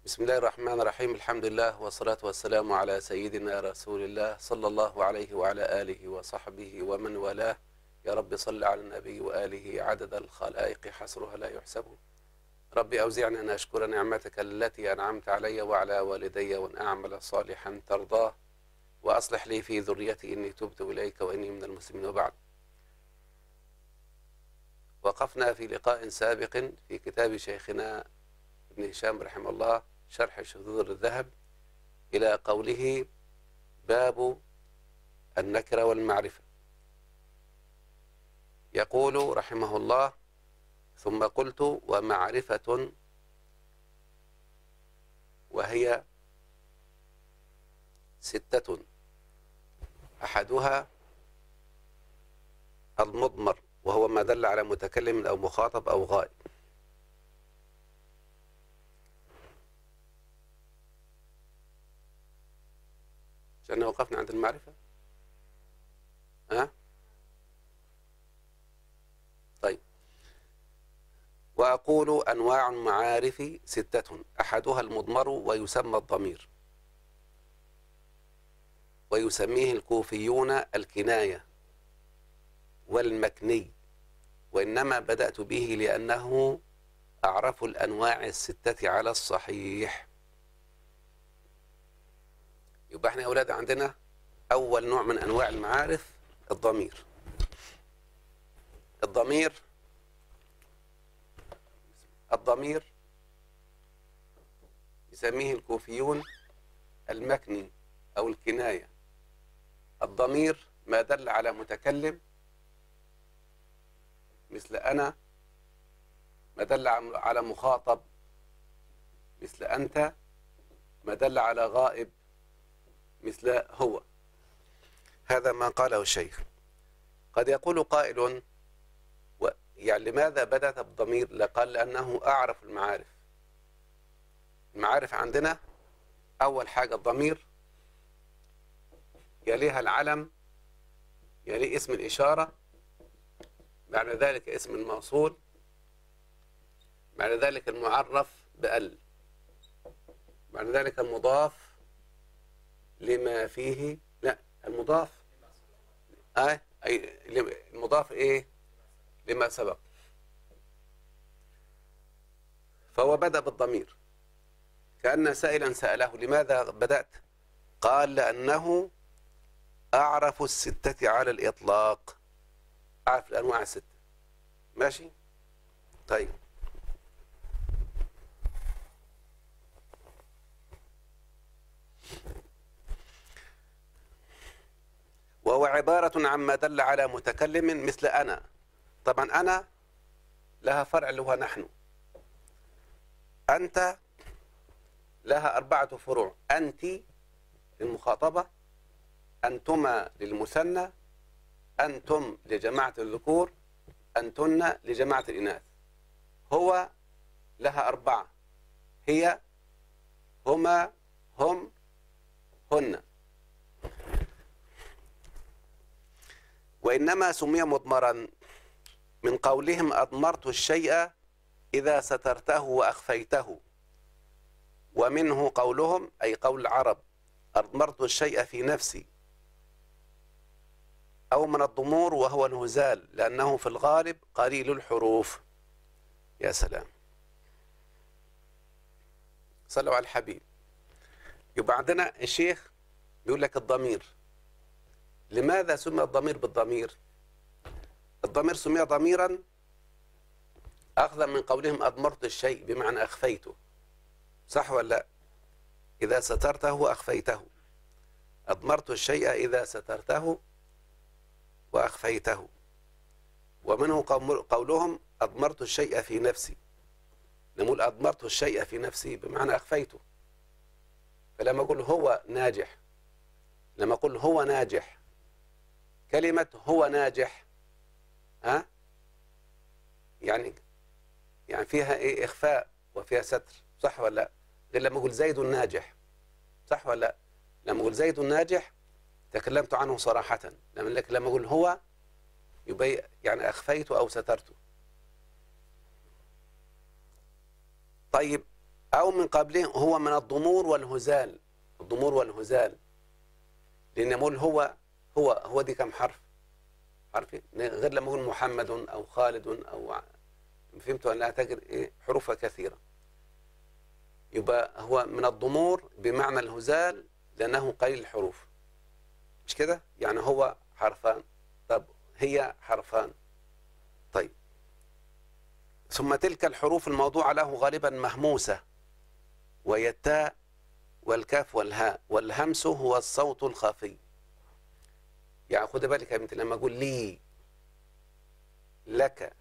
بسم الله الرحمن الرحيم الحمد لله والصلاة والسلام على سيدنا رسول الله صلى الله عليه وعلى آله وصحبه ومن والاه يا رب صل على النبي وآله عدد الخلائق حصرها لا يحسب ربي أوزعني أن أشكر نعمتك التي أنعمت علي وعلى والدي وأن أعمل صالحا ترضاه وأصلح لي في ذريتي إني تبت إليك وإني من المسلمين وبعد وقفنا في لقاء سابق في كتاب شيخنا ابن هشام رحمه الله شرح شذور الذهب إلى قوله باب النكرة والمعرفة يقول رحمه الله ثم قلت ومعرفة وهي ستة أحدها المضمر وهو ما دل على متكلم أو مخاطب أو غائب عشان وقفنا عند المعرفة ها طيب وأقول أنواع المعارف ستة أحدها المضمر ويسمى الضمير ويسميه الكوفيون الكناية والمكني وإنما بدأت به لأنه أعرف الأنواع الستة على الصحيح يبقى احنا يا أولاد عندنا أول نوع من أنواع المعارف الضمير الضمير الضمير يسميه الكوفيون المكني أو الكناية الضمير ما دل على متكلم مثل أنا ما دل على مخاطب مثل أنت ما دل على غائب مثل هو هذا ما قاله الشيخ قد يقول قائل و يعني لماذا بدأت بالضمير لقال لأنه أعرف المعارف المعارف عندنا أول حاجة الضمير يليها العلم يلي اسم الإشارة بعد ذلك اسم الموصول بعد ذلك المعرف بأل بعد ذلك المضاف لما فيه لا المضاف آه أي المضاف إيه لما سبق فهو بدأ بالضمير كأن سائلا سأله لماذا بدأت قال لأنه أعرف الستة على الإطلاق أعرف الأنواع الستة ماشي طيب وهو عبارة عما دل على متكلم مثل أنا طبعا أنا لها فرع اللي هو نحن أنت لها أربعة فروع أنت للمخاطبة أنتما للمثنى أنتم لجماعة الذكور أنتن لجماعة الإناث هو لها أربعة هي هما هم هن وإنما سمي مضمرا من قولهم أضمرت الشيء إذا سترته وأخفيته ومنه قولهم أي قول العرب أضمرت الشيء في نفسي أو من الضمور وهو الهزال لأنه في الغالب قليل الحروف يا سلام صلوا على الحبيب يبقى عندنا الشيخ بيقول لك الضمير لماذا سمي الضمير بالضمير الضمير سمي ضميرا أخذا من قولهم أضمرت الشيء بمعنى أخفيته صح ولا لا إذا سترته وأخفيته أضمرت الشيء إذا سترته وأخفيته ومنه قولهم أضمرت الشيء في نفسي نقول أضمرت الشيء في نفسي بمعنى أخفيته فلما أقول هو ناجح لما أقول هو ناجح كلمة هو ناجح ها يعني يعني فيها إيه إخفاء وفيها ستر صح ولا لا غير لما أقول زيد ناجح صح ولا لا لما أقول زيد ناجح تكلمت عنه صراحة لما لك لما أقول هو يبقى يعني أخفيته أو سترته طيب أو من قبله هو من الضمور والهزال الضمور والهزال لأن نقول هو هو هو دي كم حرف عارفين غير لما أقول محمد أو خالد أو ع- فهمتوا أنها تجد إيه حروفها كثيرة يبقى هو من الضمور بمعنى الهزال لأنه قليل الحروف مش كده يعني هو حرفان طب هي حرفان طيب ثم تلك الحروف الموضوعة له غالبا مهموسة وهي التاء والكاف والهاء والهمس هو الصوت الخفي يعني خد بالك يا بنتي لما اقول لي لك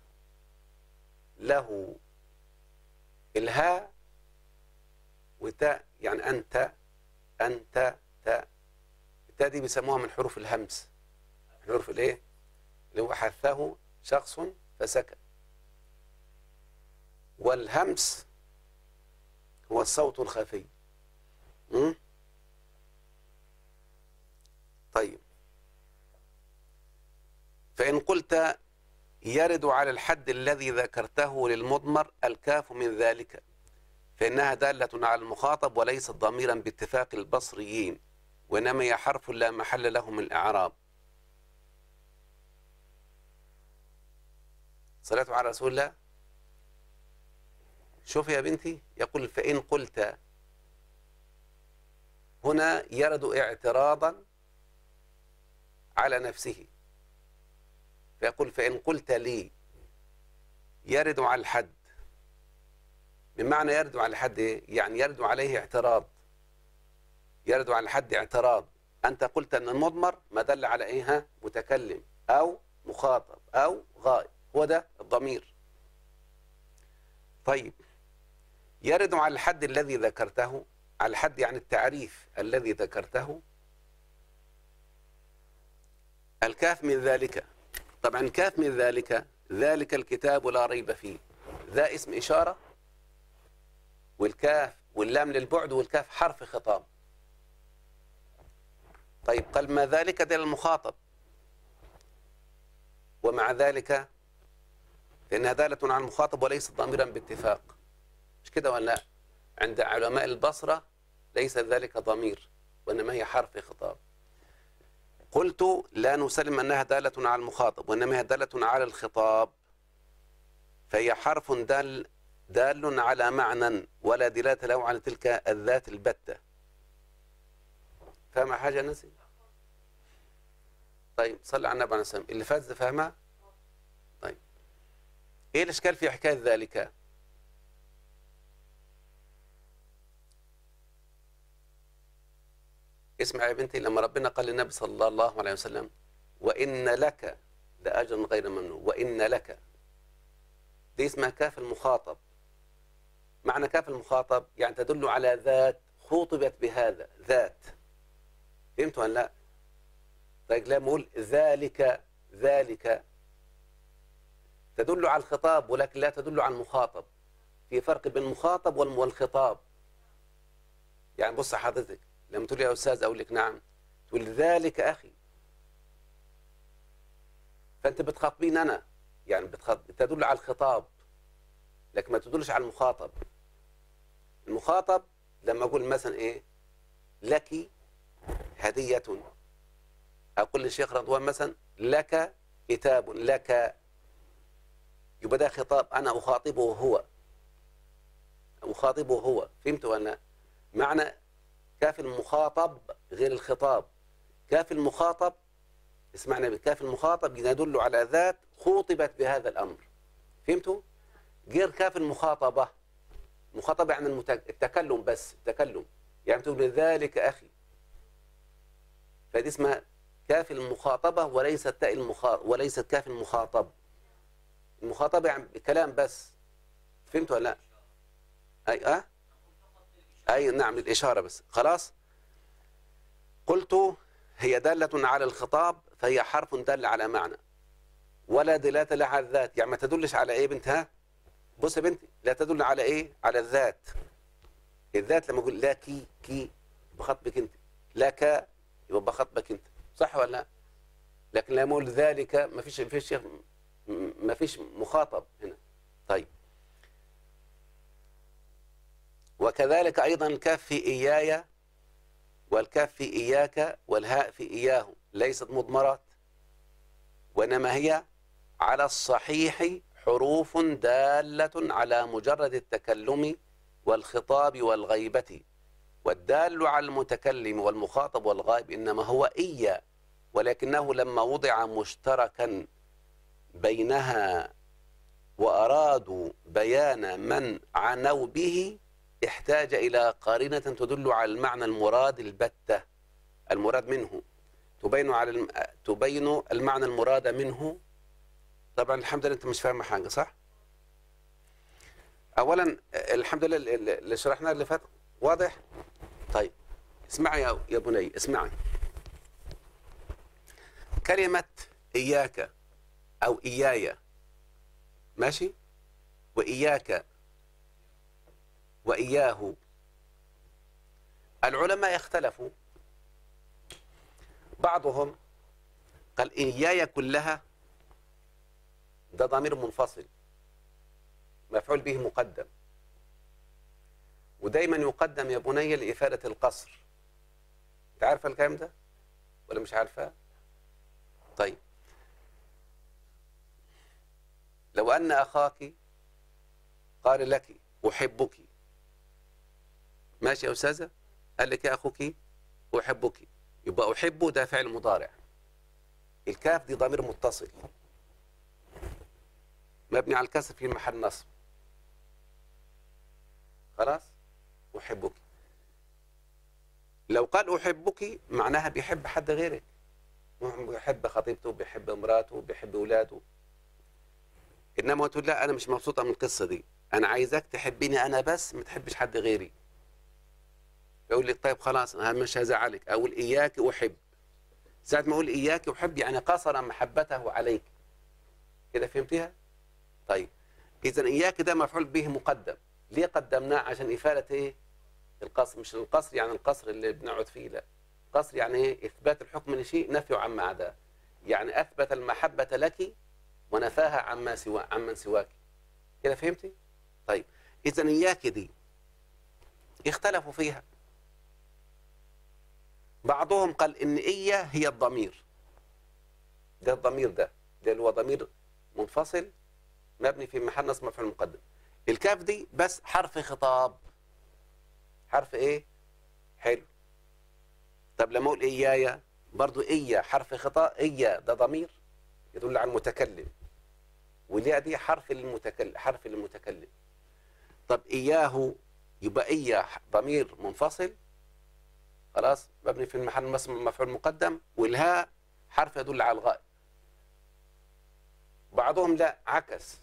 له الهاء وتاء يعني انت انت تاء التاء دي بيسموها من حروف الهمس حروف الايه اللي هو حثه شخص فسكت والهمس هو الصوت الخفي م? طيب فإن قلت يرد على الحد الذي ذكرته للمضمر الكاف من ذلك فإنها دالة على المخاطب وليست ضميرا باتفاق البصريين وإنما هي حرف لا محل له من الإعراب صلاة على رسول الله شوف يا بنتي يقول فإن قلت هنا يرد اعتراضا على نفسه فيقول فإن قلت لي يرد على الحد بمعنى يرد على الحد إيه؟ يعني يرد عليه اعتراض يرد على الحد اعتراض أنت قلت أن المضمر ما دل على إيه ها؟ متكلم أو مخاطب أو غائب هو ده الضمير طيب يرد على الحد الذي ذكرته على الحد يعني التعريف الذي ذكرته الكاف من ذلك طبعا كاف من ذلك ذلك الكتاب لا ريب فيه ذا اسم إشارة والكاف واللام للبعد والكاف حرف خطاب طيب قال ما ذلك ده المخاطب ومع ذلك فإنها دالة على المخاطب وليست ضميرا باتفاق مش كده ولا لا؟ عند علماء البصرة ليس ذلك ضمير وإنما هي حرف خطاب قلت لا نسلم أنها دالة على المخاطب وإنما هي دالة على الخطاب فهي حرف دال دال على معنى ولا دلالة له على تلك الذات البتة فاهمة حاجة نسي طيب صلي على النبي عليه الصلاة والسلام اللي فات ده فاهمها طيب ايه الاشكال في حكاية ذلك اسمع يا بنتي لما ربنا قال للنبي صلى الله عليه وسلم وإن لك لأجر غير ممنون وإن لك دي اسمها كاف المخاطب معنى كاف المخاطب يعني تدل على ذات خوطبت بهذا ذات فهمتوا ولا لا؟ طيب لما اقول ذلك ذلك تدل على الخطاب ولكن لا تدل على المخاطب في فرق بين المخاطب والم- والخطاب يعني بص حضرتك لما تقول يا استاذ اقول لك نعم تقول ذلك اخي فانت بتخاطبين انا يعني بتخاطب تدل على الخطاب لكن ما تدلش على المخاطب المخاطب لما اقول مثلا ايه لك هدية اقول للشيخ رضوان مثلا لك كتاب لك يبقى ده خطاب انا اخاطبه هو اخاطبه هو فهمت ولا لا؟ معنى كاف المخاطب غير الخطاب كاف المخاطب اسمعنا بكاف المخاطب يدل على ذات خوطبت بهذا الامر فهمتوا غير كاف المخاطبه مخاطبه يعني المت- التكلم بس التكلم يعني تقول ذلك اخي فدي اسمها كاف المخاطبه وليست تاء المخا... وليست كاف المخاطب المخاطبه يعني كلام بس فهمت ولا لا اي اه اي نعم للاشاره بس خلاص قلت هي دالة على الخطاب فهي حرف دال على معنى ولا دلالة لها على الذات يعني ما تدلش على ايه بنتها بص يا بنتي لا تدل على ايه على الذات الذات لما اقول لا كي كي بخاطبك انت لا كا يبقى بخاطبك انت صح ولا لا لكن لما اقول ذلك ما فيش ما فيش ما فيش مخاطب هنا طيب وكذلك أيضا الكاف في إياي والكاف في إياك والهاء في إياه ليست مضمرات وإنما هي على الصحيح حروف دالة على مجرد التكلم والخطاب والغيبة والدال على المتكلم والمخاطب والغائب إنما هو إيا ولكنه لما وضع مشتركا بينها وأرادوا بيان من عنوا به احتاج إلى قارنة تدل على المعنى المراد البتة المراد منه تبين على الم... تبين المعنى المراد منه طبعا الحمد لله انت مش فاهم حاجه صح اولا الحمد لله اللي شرحناه اللي فات واضح طيب اسمعي يا يا بني اسمعي كلمة إياك أو إياي ماشي وإياك وإياه العلماء اختلفوا بعضهم قال إياي كلها ده ضمير منفصل مفعول به مقدم ودايما يقدم يا بني لإفادة القصر انت عارفه الكلام ده ولا مش عارفه طيب لو أن أخاك قال لك أحبك ماشي يا أستاذة قال لك يا أخوك أحبك يبقى أحب ده فعل مضارع الكاف دي ضمير متصل مبني على الكسر في محل نصب خلاص أحبك لو قال أحبك معناها بيحب حد غيرك بيحب خطيبته بيحب امراته بيحب اولاده انما تقول لا انا مش مبسوطه من القصه دي انا عايزاك تحبيني انا بس ما تحبش حد غيري يقول لك طيب خلاص انا مش هزعلك اقول اياك احب ساعه ما اقول اياك احب يعني قصر محبته عليك كده فهمتيها طيب اذا اياك ده مفعول به مقدم ليه قدمناه عشان افاده ايه القصر مش القصر يعني القصر اللي بنقعد فيه لا قصر يعني ايه اثبات الحكم لشيء نفي عما عداه يعني اثبت المحبه لك ونفاها عما سوى عمن سواك كده فهمتي طيب اذا اياك دي اختلفوا فيها بعضهم قال ان ايا هي الضمير ده الضمير ده ده اللي هو ضمير منفصل مبني في محل نصب مفعول مقدم الكاف دي بس حرف خطاب حرف ايه حلو طب لما اقول ايايا برضو ايا حرف خطاب ايا ده ضمير يدل على المتكلم والياء دي حرف للمتكلم حرف للمتكلم طب اياه يبقى ايا ضمير منفصل خلاص مبني في المحل مفعول مقدم والهاء حرف يدل على الغائب بعضهم لا عكس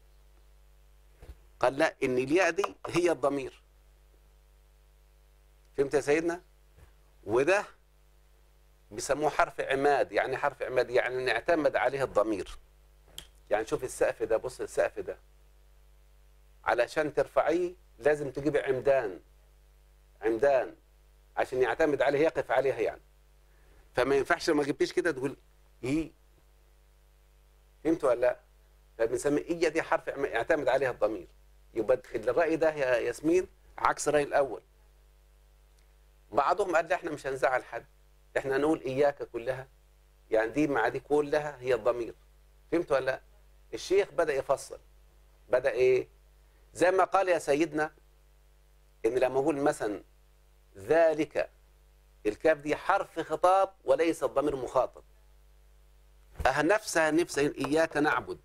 قال لا ان الياء دي هي الضمير فهمت يا سيدنا وده بيسموه حرف عماد يعني حرف عماد يعني نعتمد عليه الضمير يعني شوف السقف ده بص السقف ده علشان ترفعيه لازم تجيب عمدان عمدان عشان يعتمد عليه يقف عليها يعني فما ينفعش لما جبتيش كده تقول ايه فهمت ولا لا فبنسمي ايه دي حرف يعتمد عليها الضمير يبقى الرأي ده يا ياسمين عكس الرأي الأول بعضهم قال احنا مش هنزعل حد احنا نقول إياك كلها يعني دي مع دي كلها هي الضمير فهمت ولا لا الشيخ بدأ يفصل بدأ ايه زي ما قال يا سيدنا ان لما اقول مثلا ذلك الكاف دي حرف خطاب وليس الضمير مخاطب أه نفسها نفس إياك نعبد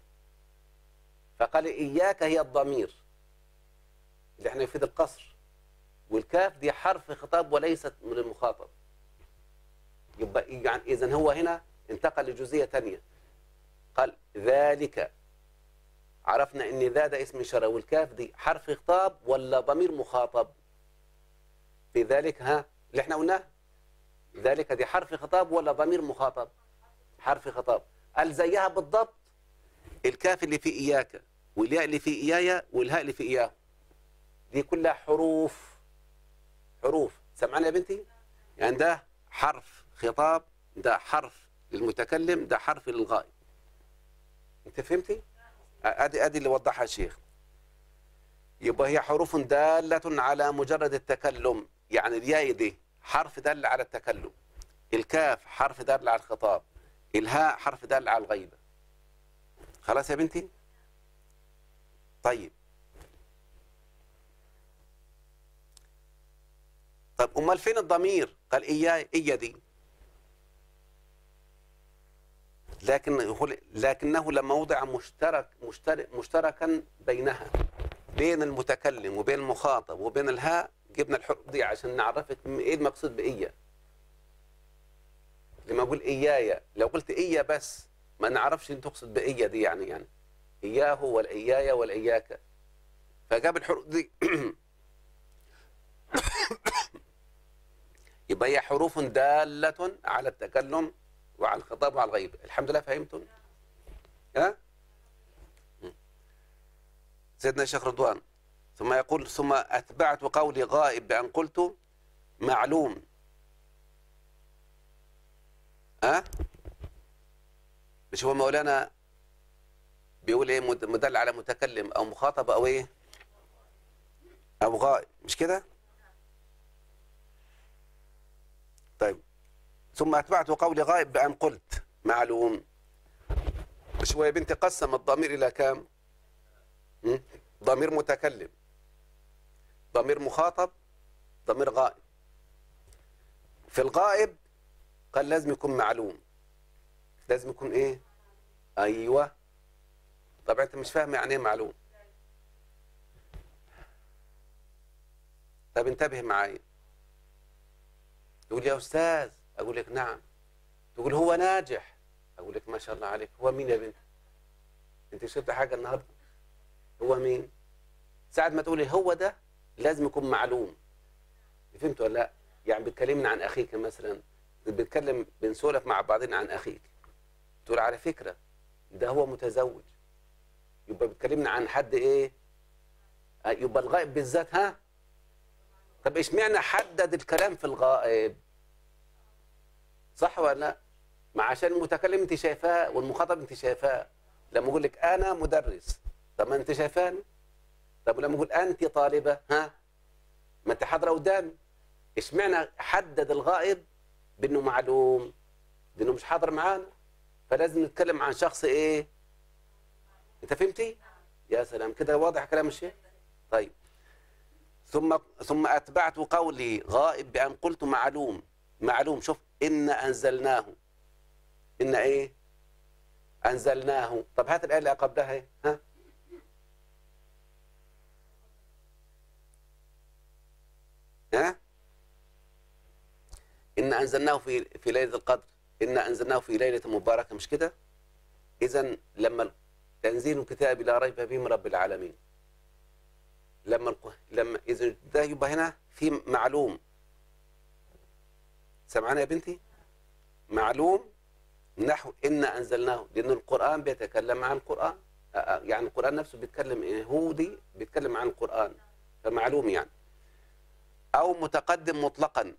فقال إياك هي الضمير اللي احنا يفيد القصر والكاف دي حرف خطاب وليست من المخاطب يبقى يعني إذا هو هنا انتقل لجزئية ثانية قال ذلك عرفنا ان ذا ده اسم إشارة والكاف دي حرف خطاب ولا ضمير مخاطب في ذلك ها اللي احنا قلناه ذلك دي حرف خطاب ولا ضمير مخاطب حرف خطاب قال زيها بالضبط الكاف اللي في إياك والياء اللي في إيايا والهاء اللي في إياه دي كلها حروف حروف سمعنا يا بنتي يعني ده حرف خطاب ده حرف للمتكلم ده حرف للغائب انت فهمتي ادي ادي اللي وضحها الشيخ يبقى هي حروف دالة على مجرد التكلم يعني الياء دي حرف دال على التكلم الكاف حرف دال على الخطاب الهاء حرف دال على الغيبة خلاص يا بنتي طيب طب امال فين الضمير قال اياي ايا دي لكن يقول- لكنه لما وضع مشترك مشترك مشتركا بينها بين المتكلم وبين المخاطب وبين الهاء جبنا الحروف دي عشان نعرفك م- ايه المقصود بإيا لما اقول إيايا لو قلت إيا بس ما نعرفش انت تقصد بإيا دي يعني يعني إياه ولا إيايا ولا إياك فجاب الحروف دي يبقى هي حروف دالة على التكلم وعلى الخطاب وعلى الغيب الحمد لله فهمتم ها سيدنا الشيخ رضوان ثم يقول ثم أتبعت قولي غائب بأن قلت معلوم ها مش هو مولانا بيقول ايه مد- مدل على متكلم او مخاطب او ايه او غائب مش كده طيب ثم أتبعت قولي غائب بأن قلت معلوم مش هو يا بنتي قسم الضمير إلى كام م? ضمير متكلم ضمير مخاطب ضمير غائب في الغائب قال لازم يكون معلوم لازم يكون ايه ايوه طبعا انت مش فاهم يعني ايه معلوم طب انتبه معايا تقول يا استاذ اقول لك نعم تقول هو ناجح اقول لك ما شاء الله عليك هو مين يا بنت انت شفت حاجه النهارده هو مين ساعة ما تقولي هو ده لازم يكون معلوم فهمت ولا لا يعني بتكلمنا عن اخيك مثلا بنتكلم بنسولف مع بعضنا عن اخيك تقول على فكره ده هو متزوج يبقى بتكلمنا عن حد ايه آه، يبقى الغائب بالذات ها طب اشمعنى حدد الكلام في الغائب صح ولا لا ما عشان المتكلم انت شايفاه والمخاطب انت شايفاه لما اقول لك انا مدرس طب ما انت شايفاني طب لما اقول انت طالبه ها ما انت حاضره قدامي اشمعنى حدد الغائب بانه معلوم بانه مش حاضر معانا فلازم نتكلم عن شخص ايه انت فهمتي يا سلام كده واضح كلام الشيخ طيب ثم ثم اتبعت قولي غائب بان قلت معلوم معلوم شوف ان انزلناه ان ايه انزلناه طب هات الايه اللي قبلها ايه ها ها إن أنزلناه في في ليلة القدر إن أنزلناه في ليلة مباركة مش كده؟ إذا لما تنزيل الكتاب لا ريب فيه من رب العالمين لما الق- لما إذا ده يبقى هنا في معلوم سمعنا يا بنتي؟ معلوم نحو إن أنزلناه لأن القرآن بيتكلم عن القرآن آه، آه، يعني القرآن نفسه بيتكلم يهودي بيتكلم عن القرآن فمعلوم يعني أو متقدم مطلقا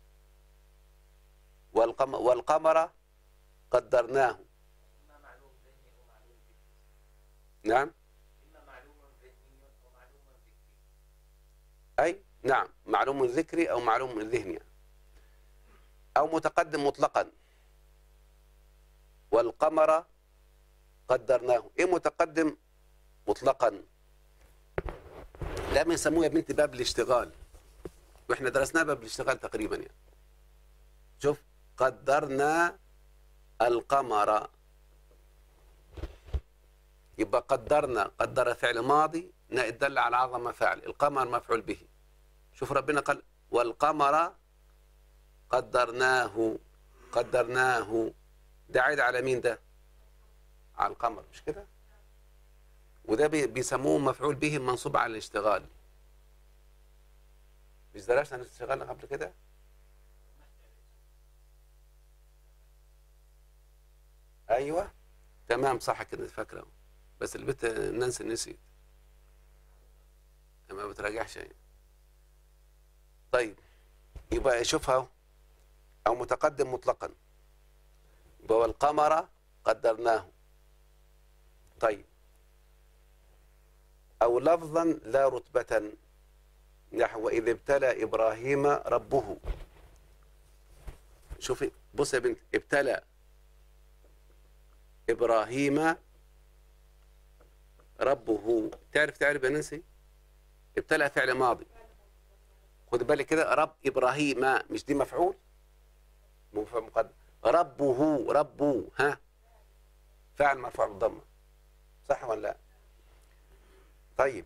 والقم والقمر قدرناه إما معلوم ذهني ومعلوم فكري نعم إما معلوم ذهني ومعلوم فكري أي نعم معلوم ذكري أو معلوم ذهني أو متقدم مطلقا والقمر قدرناه إيه متقدم مطلقا لا بنسموه يا بنتي باب الاشتغال واحنا درسناه باب الاشتغال تقريبا يعني شوف قدرنا القمر يبقى قدرنا قدر فعل ماضي نائب دل على عظمه فعل القمر مفعول به شوف ربنا قال والقمر قدرناه قدرناه ده عايد على مين ده على القمر مش كده وده بي- بيسموه مفعول به منصوب على الاشتغال مش درسنا عن الاشتغال قبل كده ايوه تمام صح كده فاكره بس البت نانسي نسيت ما بتراجعش يعني. طيب يبقى شوفها أهو. او متقدم مطلقا يبقى والقمر قدرناه طيب أو لفظا لا رتبة نحو إذ ابتلى إبراهيم ربه شوفي بص يا بنت ابتلى إبراهيم ربه تعرف تعرف يا نانسي ابتلى فعل ماضي خد بالك كده رب إبراهيم مش دي مفعول مفعول مقدم ربه ربه ها فعل مرفوع بالضمة صح ولا لا طيب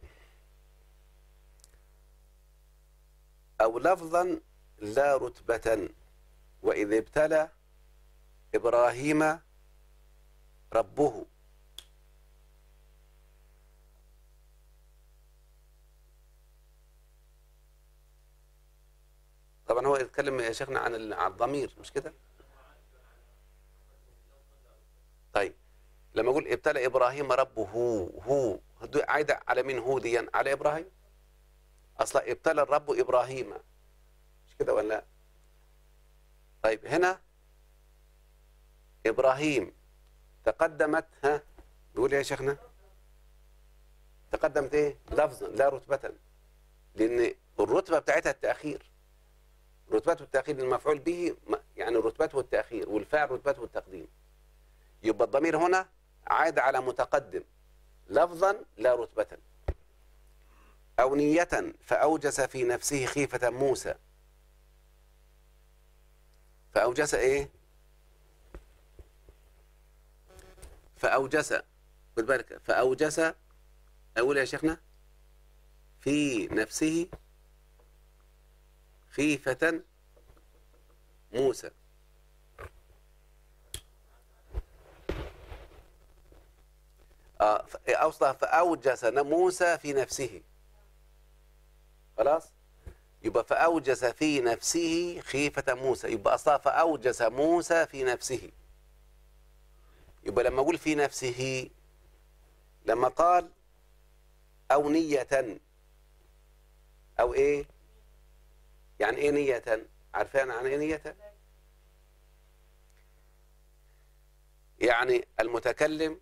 أو لفظا لا رتبة وإذ ابتلى إبراهيم ربه طبعا هو يتكلم يا شيخنا عن ال- عن الضمير مش كده طيب لما اقول ابتلى ابراهيم ربه هو هدو- عايده على مين هو دي على ابراهيم اصلا ابتلى الرب ابراهيم مش كده ولا لا طيب هنا ابراهيم تقدمت ها بيقول إيه يا شيخنا تقدمت ايه لفظا لا رتبه لان الرتبه بتاعتها التاخير رتبته التاخير المفعول به م- يعني رتبته التاخير والفاعل رتبته التقديم يبقى الضمير هنا عاد على متقدم لفظا لا رتبة أو نية فأوجس في نفسه خيفة موسى فأوجس إيه؟ فأوجس خد بالك فأوجس أقول يا شيخنا في نفسه خيفة موسى آه ف- أوصى فأوجس موسى في نفسه خلاص يبقى فأوجس في نفسه خيفة موسى يبقى أصلا فأوجس موسى في نفسه يبقى لما أقول في نفسه لما قال أو نية أو إيه يعني إيه نية عارفين عن إيه نية يعني المتكلم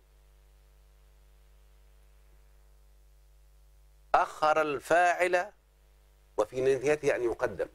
أخر الفاعل وفي نيته أن يقدم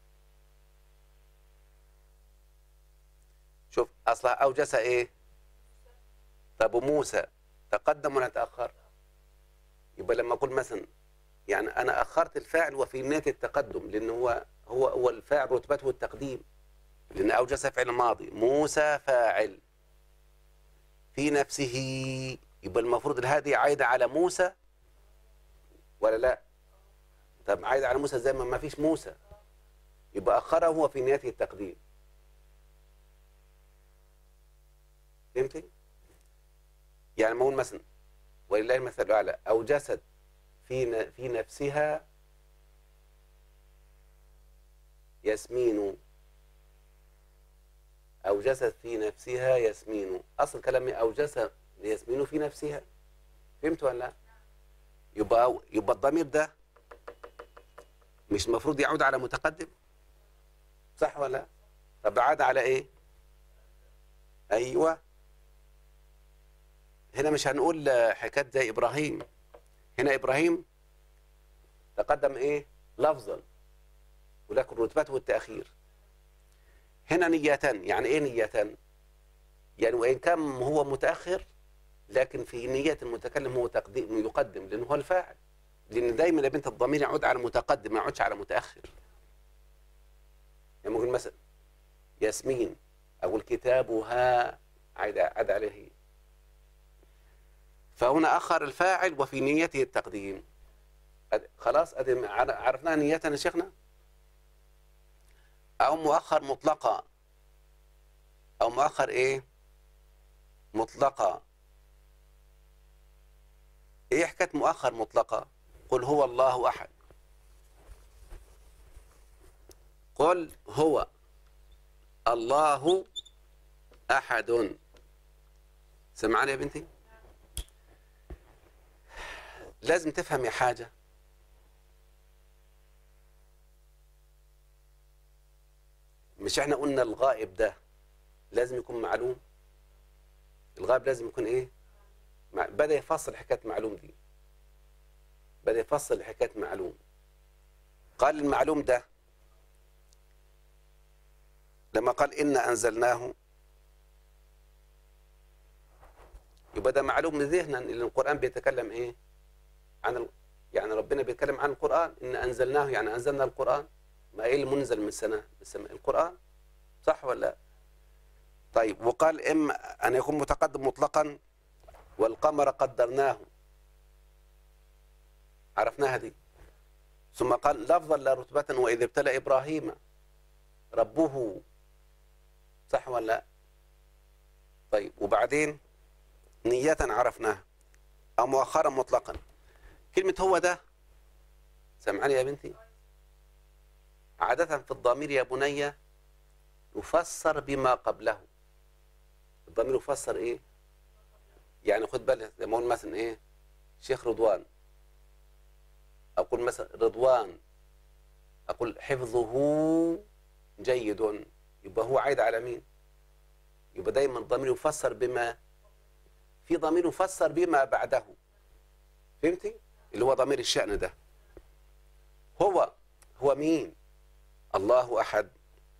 شوف أصلها أوجس إيه طب موسى تقدم ولا تأخر يبقى لما أقول مثلا يعني أنا أخرت الفاعل وفي نية التقدم لأن هو هو هو الفاعل رتبته التقديم لأن أوجس فعل ماضي موسى فاعل في نفسه يبقى المفروض هذه عايدة على موسى ولا لا طب عايد على موسى زي ما ما فيش موسى يبقى أخره هو في نيته التقديم فهمتي يعني ما اقول مثلا ولله المثل الأعلى أو جسد في ن- في نفسها يسمين أو جسد في نفسها يسمين أصل كلامي أو جسد يسمين في نفسها فهمت ولا لا؟ يبقى يبقى الضمير ده مش المفروض يعود على متقدم صح ولا لا؟ طب عاد على ايه ايوه هنا مش هنقول حكايه زي ابراهيم هنا ابراهيم تقدم ايه لفظا ولكن رتبته التاخير هنا نية يعني ايه نية يعني وان كان هو متاخر لكن في نية المتكلم هو تقديم يقدم لأنه هو الفاعل لأن دايما يا بنت الضمير يعود على متقدم ما يعودش على متأخر يعني ممكن مثلا ياسمين أو كتابها عاد عاد عليه فهنا أخر الفاعل وفي نيته التقديم أد- خلاص أدي عرفنا نية يا شيخنا أو مؤخر مطلقة أو مؤخر إيه مطلقة ايه حكايه مؤخر مطلقه قل هو الله احد قل هو الله احد سمعاني يا بنتي لازم تفهمي حاجه مش احنا قلنا الغائب ده لازم يكون معلوم الغائب لازم يكون ايه مع- بدأ يفصل حكاية معلوم دي بدأ يفصل حكاية معلوم قال المعلوم ده لما قال إنا أنزلناه يبقى ده معلوم ذهنا ان القرآن بيتكلم إيه عن ال... يعني ربنا بيتكلم عن القرآن إن أنزلناه يعني أنزلنا القرآن ما إيه المنزل من السنة من السماء القرآن صح ولا لا؟ طيب وقال إما أن يكون متقدم مطلقا والقمر قدرناه عرفناها دي ثم قال لفظا لا رتبة وإذ ابتلى إبراهيم ربه صح ولا لا؟ طيب وبعدين نية عرفناها أو مؤخرا مطلقا كلمة هو ده سمعني يا بنتي عادة في الضمير يا بني يفسر بما قبله الضمير يفسر ايه يعني خد بالك لما اقول مثلا ايه شيخ رضوان اقول مثلا رضوان اقول حفظه جيد يبقى هو عايد على مين يبقى دايما الضمير يفسر بما في ضمير يفسر بما بعده فهمتي اللي هو ضمير الشأن ده هو هو مين الله أحد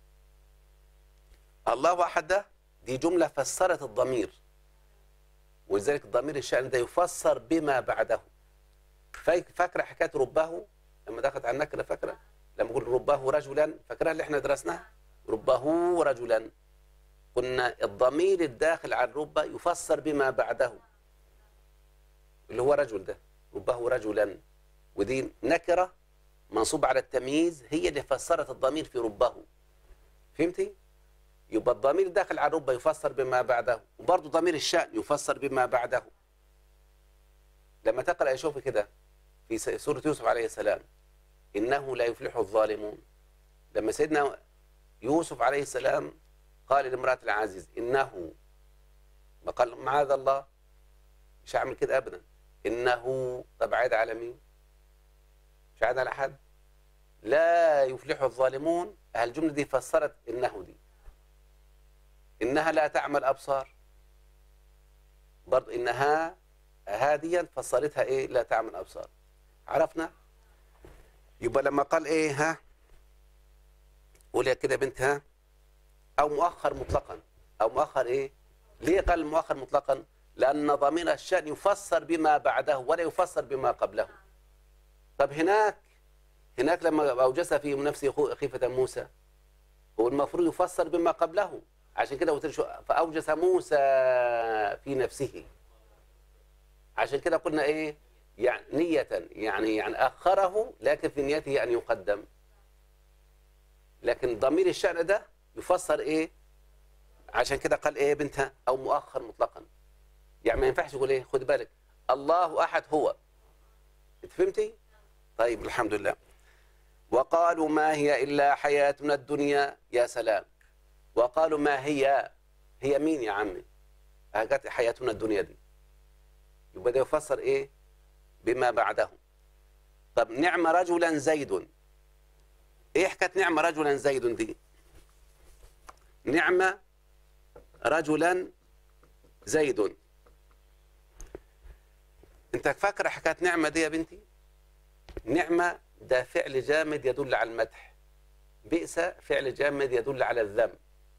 الله أحد ده دي جملة فسرت الضمير ولذلك ضمير الشأن ده يفسر بما بعده فاك- فاكرة حكاية رباه لما دخلت على النكرة فاكرة لما قلت رباه رجلا فاكرها اللي احنا درسناها رباه رجلا قلنا الضمير الداخل على الربة يفسر بما بعده اللي هو رجل ده رباه رجلا ودي نكرة منصوب على التمييز هي اللي فسرت الضمير في ربه فهمتي؟ يبقى الضمير داخل على الربة يفسر بما بعده وبرضه ضمير الشأن يفسر بما بعده لما تقرأ شوف كده في س- سورة يوسف عليه السلام إنه لا يفلح الظالمون لما سيدنا يوسف عليه السلام قال لامرأة العزيز إنه ما قال معاذ الله مش هعمل كده أبدا إنه طب عاد على مين؟ مش عاد على حد لا يفلح الظالمون الجملة دي فسرت إنه دي إنها لا تعمل أبصار برضو إنها هاديا فسرتها إيه لا تعمل أبصار عرفنا يبقى لما قال إيه ها قول يا كده يا بنت ها أو مؤخر مطلقا أو مؤخر إيه ليه قال مؤخر مطلقا لأن ضمير الشأن يفسر بما بعده ولا يفسر بما قبله طب هناك هناك لما أوجس في نفسه خو- خيفة موسى هو المفروض يفسر بما قبله عشان كده قلت له شو- فأوجس موسى في نفسه عشان كده قلنا إيه يعني نية يعني يعني أخره لكن في نيته أن يقدم لكن ضمير الشأن ده يفسر إيه عشان كده قال إيه يا بنتها أو مؤخر مطلقا يعني ما ينفعش يقول إيه خد بالك الله أحد هو أنت فهمتي طيب الحمد لله وقالوا ما هي إلا حياتنا الدنيا يا سلام وقالوا ما هي هي مين يا عمي هجت حياتنا الدنيا دي يبقى ده يفسر ايه بما بعده طب نعم رجلا زيد ايه حكايه نعم رجلا زيد دي نعم رجلا زيد انت فاكره حكايه نعمه دي يا بنتي نعمه ده فعل جامد يدل على المدح بئس فعل جامد يدل على الذم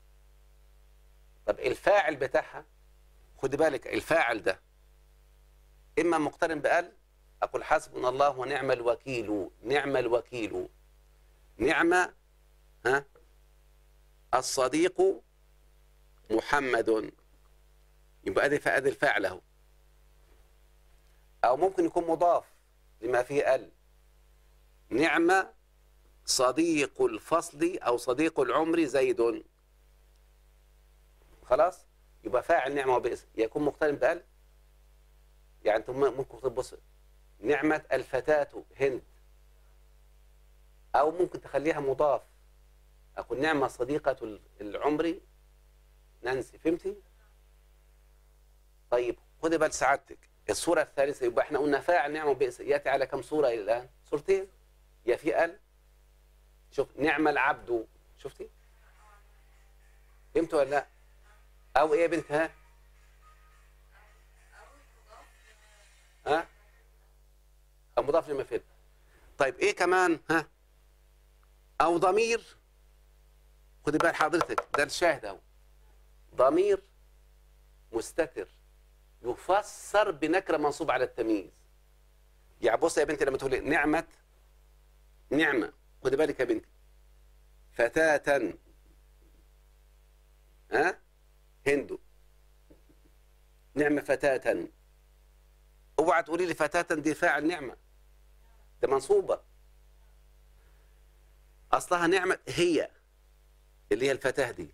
طب الفاعل بتاعها خد بالك الفاعل ده اما مقترن بال اقول حسبنا الله ونعم الوكيل نعم الوكيل نعم ها الصديق محمد يبقى ادي ادي الفاعل اهو او ممكن يكون مضاف لما فيه ال نعم صديق الفصل او صديق العمر زيد خلاص يبقى فاعل نعمه وبئس يكون مقترن بال يعني انتم ممكن تبص نعمه الفتاه هند او ممكن تخليها مضاف اقول نعمه صديقه العمر نانسي فهمتي طيب خدي بال سعادتك الصوره الثالثه يبقى احنا قلنا فاعل نعمه وبئس ياتي على كم صوره الى الان صورتين يا في ال شوف نعم العبد شفتي فهمت ولا لا او ايه يا بنت ها ها المضاف لما فيه طيب ايه كمان ها او ضمير خدي بال حضرتك ده الشاهد اهو ضمير مستتر يفسر بنكره منصوب على التمييز يعني بص يا بنتي لما تقولي نعمه نعمه خدي بالك يا بنتي فتاة ها هندو نعمة فتاة اوعى تقولي لي فتاة دي فاعل نعمة ده منصوبة أصلها نعمة هي اللي هي الفتاة دي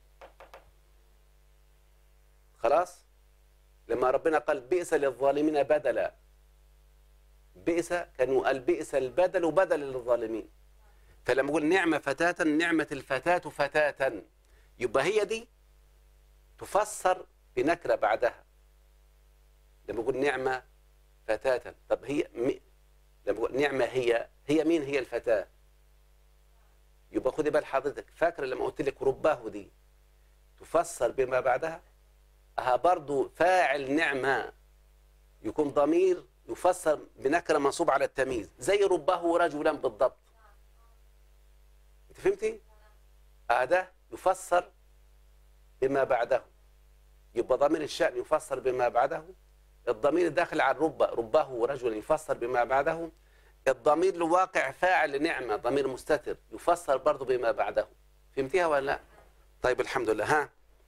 خلاص لما ربنا قال بئس للظالمين بدلا بئس كانوا قال بئس البدل بدل للظالمين فلما يقول نعمة فتاة نعمة الفتاة فتاة يبقى هي دي تفسر بنكرة بعدها لما يقول نعمة فتاة طب هي م... لما يقول نعمة هي هي مين هي الفتاة يبقى خدي بال حضرتك فاكرة لما قلت لك رباه دي تفسر بما بعدها ها برضو فاعل نعمة يكون ضمير يفسر بنكرة منصوب على التمييز زي رباه رجلا بالضبط انت فهمتي؟ آه ده يفسر بما بعده يبقى ضمير الشأن يفسر بما بعده الضمير داخل على الرب ربه رجل يفسر بما بعده الضمير الواقع فاعل نعمة ضمير مستتر يفسر برضه بما بعده فهمتيها ولا لا طيب الحمد لله ها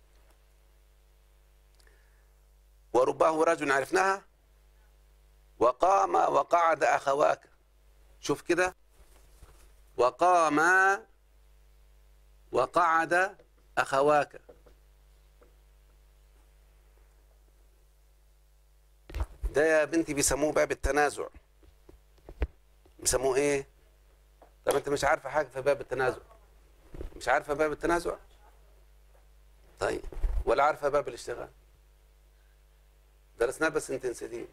ورباه رجل عرفناها وقام وقعد أخواك شوف كده وقام وقعد أخواك ده يا بنتي بيسموه باب التنازع بيسموه ايه طب انت مش عارفه حاجه في باب التنازع مش عارفه باب التنازع طيب ولا عارفه باب الاشتغال درسناه بس انت نسيتيه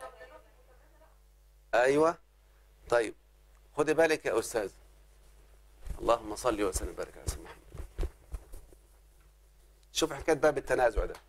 ايوه طيب خدي بالك يا استاذ اللهم صل وسلم وبارك على سيدنا محمد شوف حكايه باب التنازع ده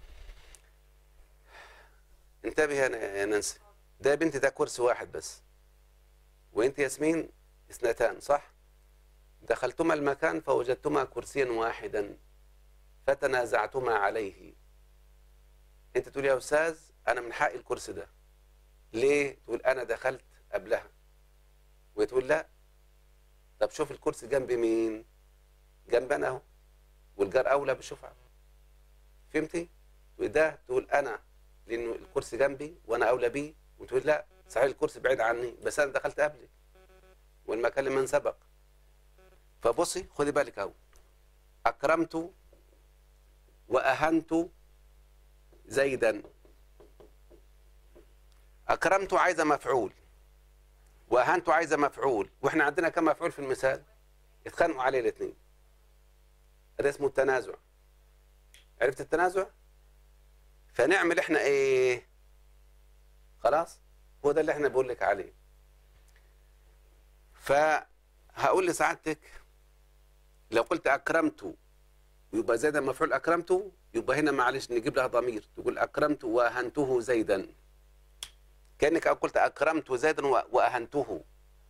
انتبه يا يا نانسي ده يا بنتي ده كرسي واحد بس وانت ياسمين اثنتان صح دخلتما المكان فوجدتما كرسيا واحدا فتنازعتما عليه انت تقول يا استاذ انا من حقي الكرسي ده ليه تقول انا دخلت قبلها وتقول لا طب شوف الكرسي جنب مين جنب انا اهو والجار اولى بالشفعه فهمتي وده تقول انا لانه الكرسي جنبي وانا اولى بيه وتقول لا صحيح الكرسي بعيد عني بس انا دخلت قبلك والمكان لمن سبق فبصي خدي بالك اهو اكرمت واهنت زيدا اكرمت عايزه مفعول واهنت عايزه مفعول واحنا عندنا كم مفعول في المثال اتخانقوا عليه الاثنين ده اسمه التنازع عرفت التنازع فنعمل احنا ايه خلاص هو ده اللي احنا بقول لك عليه فهقول لسعادتك لو قلت اكرمت يبقى زيدا مفعول اكرمته يبقى هنا معلش نجيب لها ضمير تقول اكرمت واهنته زيدا كانك قلت اكرمت زيدا واهنته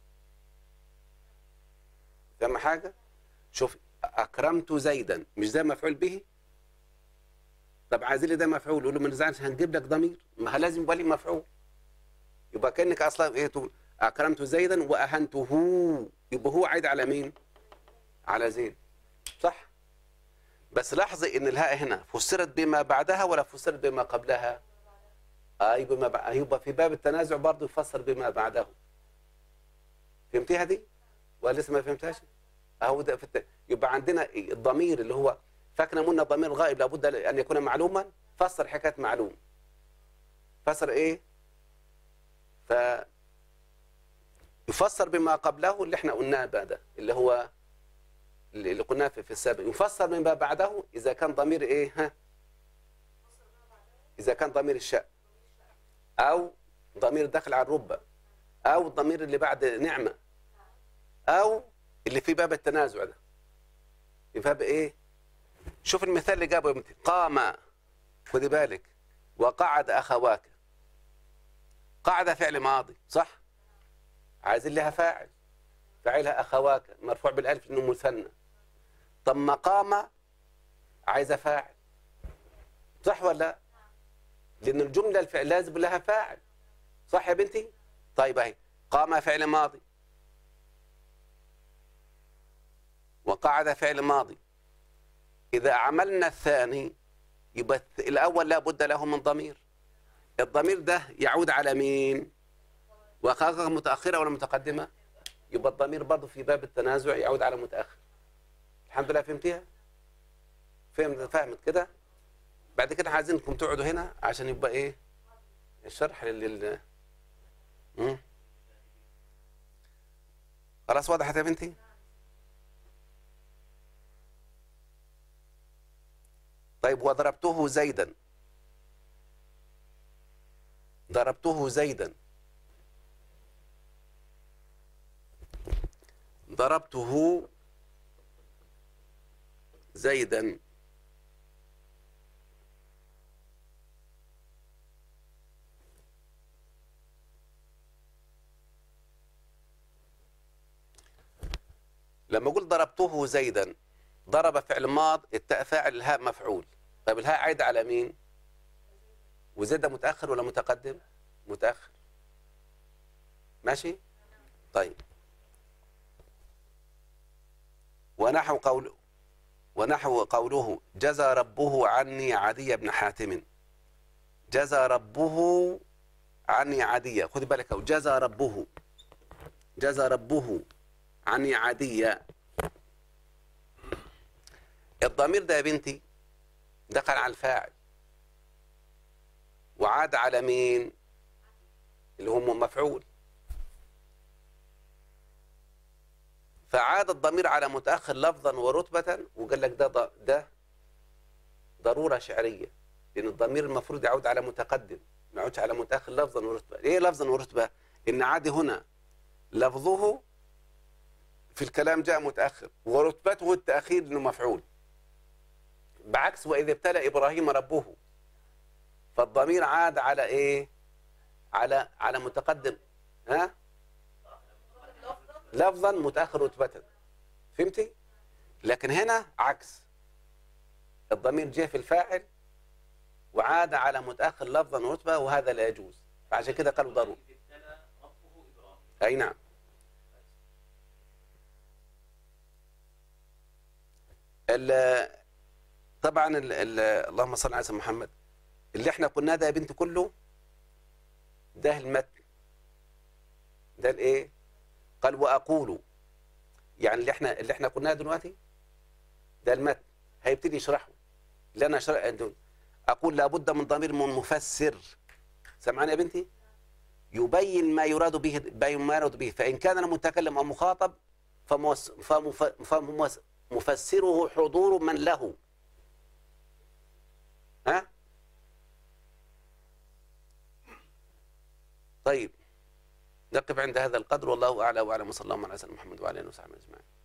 فاهم حاجه شوف اكرمت زيدا مش ده مفعول به طب عايزين لي ده مفعول يقول له ما نزعلش هنجيب لك ضمير ما لازم يبقى لي مفعول يبقى كانك اصلا ايه تقول اكرمت زيدا واهنته يبقى هو عايد على مين على زيد صح بس لاحظي ان الهاء هنا فسرت بما بعدها ولا فسرت بما قبلها اي بما بعد يبقى في باب التنازع برضه يفسر بما بعده فهمتيها دي ولا لسه ما فهمتهاش اهو ده في الت... يبقى عندنا الضمير اللي هو فاكنا قلنا الضمير الغائب لابد ان يكون معلوما فسر حكايه معلوم فسر ايه ف يفسر بما قبله اللي احنا قلناه بعده اللي هو اللي قلناه في, في السابق يفسر بما بعده اذا كان ضمير ايه ها اذا كان ضمير الشاء او ضمير داخل على الربة او الضمير اللي بعد نعمه او اللي في باب التنازع ده في باب ايه شوف المثال اللي جابه يا بنتي قام خدي بالك وقعد اخواك قعد فعل ماضي صح عايزين لها فاعل فاعلها اخواك مرفوع بالالف لانه مثنى طب مقام عايزه فاعل صح ولا لا؟ لان الجمله الفعل لازم لها فاعل صح يا بنتي طيب اهي قام فعل ماضي وقعد فعل ماضي اذا عملنا الثاني يبقى الث- الاول لا بد له من ضمير الضمير ده يعود على مين وخاصة متأخرة ولا متقدمة يبقى الضمير برضه في باب التنازع يعود على متأخر الحمد لله فهمتيها فهمت فهمت كده بعد كده عايزينكم تقعدوا هنا عشان يبقى ايه الشرح لل مم. خلاص وضحت يا بنتي طيب وضربته زيدا ضربته زيدا ضربته زيدا لما اقول ضربته زيدا ضرب فعل ماض التاء فاعل الهاء مفعول طيب الهاء عايده على مين وزيد ده متاخر ولا متقدم متاخر ماشي طيب ونحو قول ونحو قوله جزى ربه عني عدي بن حاتم جزى ربه عني عدي خذ بالك أهو، جزى ربه جزى ربه عني عدي الضمير ده يا بنتي دخل على الفاعل وعاد على مين اللي هم مفعول فعاد الضمير على متأخر لفظا ورتبة وقال لك ده ض- ده ضرورة شعرية لأن الضمير المفروض يعود على متقدم ما يعودش على متأخر لفظا ورتبة إيه لفظا ورتبة إن عادي هنا لفظه في الكلام جاء متأخر ورتبته التأخير إنه مفعول بعكس وإذ ابتلى إبراهيم ربه فالضمير عاد على إيه على على متقدم ها لفظا متاخر رتبه فهمتي لكن هنا عكس الضمير جه في الفاعل وعاد على متاخر لفظا ورتبه وهذا لا يجوز فعشان كده قالوا ضروري إذ ابتلى ربه إبراهيم اي نعم ال- طبعا ال ال اللهم صل على سيدنا محمد اللي احنا قلناه ده يا بنت كله ده المتن ده الايه قال واقول يعني اللي احنا اللي احنا قلناه دلوقتي ده المتن هيبتدي يشرحه اللي انا شرح اقول لابد من ضمير من مفسر سمعاني يا بنتي يبين ما يراد به يبين ما يراد به فإن كان المتكلم أو مخاطب فموس فمف فموس مفسره حضور من له ها طيب نقف عند هذا القدر والله أعلى وأعلم وصلى الله على سيدنا محمد وعلى آله وصحبه أجمعين